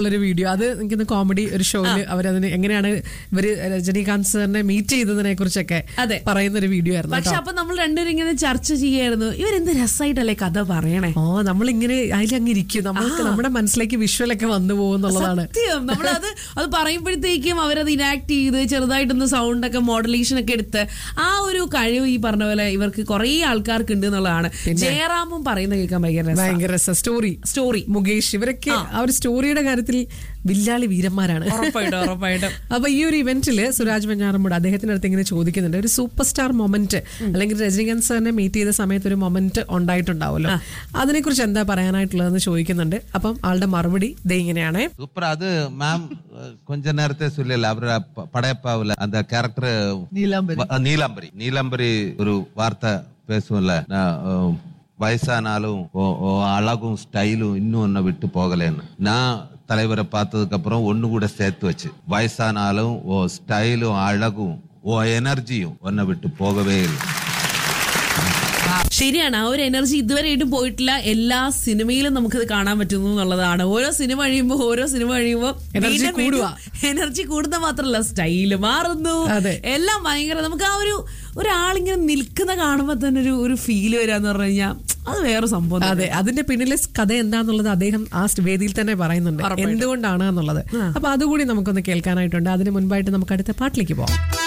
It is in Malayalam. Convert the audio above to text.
ഒരു വീഡിയോ അത് എനിക്കൊന്ന് കോമഡി ഒരു ഷോയില് അവരതിന് എങ്ങനെയാണ് ഇവര് രജനീകാന്ത് സാറിനെ മീറ്റ് ചെയ്തതിനെ കുറിച്ചൊക്കെ അതെ. പറയുന്ന ഒരു വീഡിയോ ആയിരുന്നു പക്ഷെ കേട്ടോ. അപ്പൊ നമ്മൾ രണ്ടുപേരും ഇങ്ങനെ ചർച്ച ചെയ്യായിരുന്നു ഇവരെന്ത് രസമായിട്ടല്ലേ കഥ പറയണേ ഓ നമ്മളിങ്ങനെ അതിലങ്ങ് ഇരിക്കും നമ്മൾക്ക് നമ്മുടെ മനസ്സിലേക്ക് വിഷ്വലൊക്കെ വന്നു പോകുന്നുള്ളതാണ് സത്യം നമ്മളത് അത് പറയുമ്പോഴത്തേക്കും അവരത് ഇനാക്ട് ചെയ്ത് ചെറുതായിട്ടൊന്ന് സൗണ്ട് ഒക്കെ മോഡുലേഷൻ ഒക്കെ എടുത്ത് ആ ഒരു കഴിവ് ഈ പറഞ്ഞ പോലെ ഇവർക്ക് കുറെ ആൾക്കാർക്ക് ഉണ്ട് എന്നുള്ളതാണ് ജയറാമും പറയുന്ന കേൾക്കാൻ ഭയങ്കര രസാ. ഭയങ്കര രസ സ്റ്റോറി സ്റ്റോറി മുകേഷ് ഇവരൊക്കെ ആ ഒരു സ്റ്റോറിയുടെ കാര്യത്തിൽ വില്ലാളി വീരന്മാരാണ് ഉറപ്പായിട്ടും ഉറപ്പായിട്ടും അപ്പൊ ഈ ഒരു ഇവന്റില് സുരാജ് വെഞ്ഞാറമ്മൂട് അദ്ദേഹത്തിന്റെ അടുത്ത് ഇങ്ങനെ ചോദിക്കുന്നുണ്ട് ഒരു സൂപ്പർ സ്റ്റാർ മൊമെന്റ് അല്ലെങ്കിൽ രജനീകാന്ത് സാറിനെ മീറ്റ് ചെയ്ത സമയത്ത് ഒരു മൊമെന്റ് ഉണ്ടായിട്ടുണ്ടാവുമല്ലോ അതിനെക്കുറിച്ച് എന്താ പറയാനായിട്ടുള്ളതെന്ന് ചോദിക്കുന്നുണ്ട് അപ്പം ആളുടെ മറുപടി ദേ ഇങ്ങനെയാണ് சூப்பர் அது மேம் கொஞ்ச நேரத்தை சொல்லல அவர் ப- படையப்பாவுல அந்த கேரக்டர் நீலாம்பரி நீலாம்பரி நீலாம்பரி ஒரு வார்த்தை பேசுவோம்ல நான், அஹ், வயசானாலும் ஓ- ஓ அழகும் ஸ்டைலும் இன்னும் ஒன்ன விட்டு போகலன்னு நான் தலைவரை பார்த்ததுக்கு அப்புறம் ஒண்ணு கூட சேர்த்து வச்சு வயசானாலும் ஓ ஸ்டைலும் அழகும் ஓ எனர்ஜியும் ஒன்ன விட்டு போகவே இல்லை ശരിയാണ് ആ ഒരു എനർജി ഇതുവരെയായിട്ടും പോയിട്ടില്ല എല്ലാ സിനിമയിലും നമുക്കത് കാണാൻ പറ്റുന്നു എന്നുള്ളതാണ് ഓരോ സിനിമ കഴിയുമ്പോൾ ഓരോ സിനിമ കഴിയുമ്പോൾ Energy കൂടുവാ. എനർജി കൂടുന്ന മാത്രമല്ല സ്റ്റൈല് മാറുന്നു അതെ. എല്ലാം ഭയങ്കര നമുക്ക് ആ ഒരു ഒരാളിങ്ങനെ നിൽക്കുന്ന കാണുമ്പോൾ തന്നെ ഒരു ഒരു ഫീല് വരാന്ന് പറഞ്ഞു കഴിഞ്ഞാൽ അത് വേറെ സംഭവം അതെ അതിന്റെ പിന്നിലെ കഥ എന്താന്നുള്ളത് അദ്ദേഹം ആ സ്റ്റ് വേദിയിൽ തന്നെ പറയുന്നുണ്ട് ഉറപ്പായിട്ടും. എന്തുകൊണ്ടാണ് എന്നുള്ളത് അപ്പൊ അതുകൂടി നമുക്കൊന്ന് കേൾക്കാനായിട്ടുണ്ട് അതിന് മുൻപായിട്ട് നമുക്ക് അടുത്ത പാട്ടിലേക്ക് പോകാം